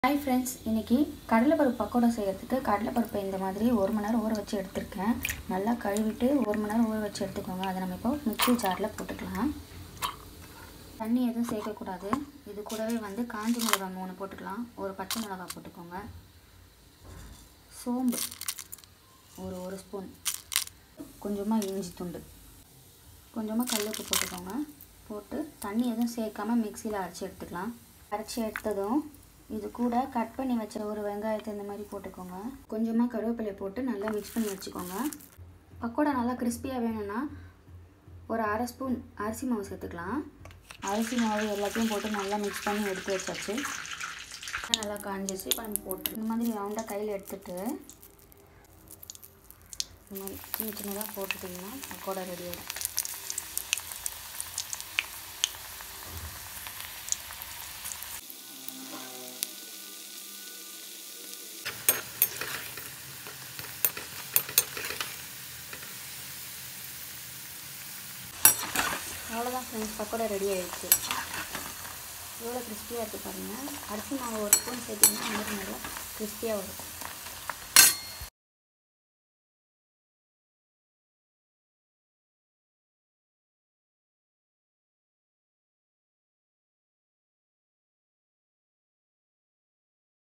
hi friends இன்றைக்கி கடலைப்பருப்பு பக்கோடா செய்கிறதுக்கு கடலைப்பருப்பை இந்த மாதிரி ஒரு மணி நேரம் ஊற வச்சு எடுத்திருக்கேன் நல்லா கழுவிட்டு ஒரு மணி நேரம் ஊற வச்சு எடுத்துக்கோங்க அதை நம்ம இப்போ மிக்ஸி ஜாரில் போட்டுக்கலாம் தண்ணி எதுவும் சேர்க்கக்கூடாது இது கூடவே வந்து காஞ்ச மிளகாய் மூணு போட்டுக்கலாம் ஒரு பச்சை மிளகாய் போட்டுக்கோங்க சோம்பு ஒரு ஒரு ஸ்பூன் கொஞ்சமாக இஞ்சி துண்டு கொஞ்சமாக கல்லுப்பு போட்டுக்கோங்க போட்டு தண்ணி எதுவும் சேர்க்காம மிக்சியில் அரைச்சி எடுத்துக்கலாம் அரைச்சி எடுத்ததும் இது கூட கட் பண்ணி வச்ச ஒரு வெங்காயத்தை இந்த மாதிரி போட்டுக்கோங்க கொஞ்சமாக கருவேப்பிலை போட்டு நல்லா மிக்ஸ் பண்ணி வச்சுக்கோங்க பக்கோடா நல்லா கிறிஸ்பியாக வேணும்னா ஒரு அரை ஸ்பூன் அரிசி மாவு சேர்த்துக்கலாம் அரிசி மாவு எல்லாத்தையும் போட்டு நல்லா மிக்ஸ் பண்ணி எடுத்து வச்சாச்சு நல்லா காஞ்சிச்சு இப்போ நம்ம போட்டு இந்த மாதிரி ரவுண்டாக கையில் எடுத்துட்டு இந்த மாதிரி சின்ன சின்னதாக போட்டுட்டிங்கன்னா பக்கோடா ரெடி ஆகிடும் அவ்வளோதான் ஃப்ரெண்ட்ஸ் பக்கோடா ரெடி ஆயிடுச்சு எவ்வளோ கிறிஸ்பியாக இருக்குது பாருங்கள் அரிசி மாவு ஒரு ஸ்பூன் சேர்த்திங்கன்னா அந்த மாதிரி நல்லா கிறிஸ்பியாக வரும்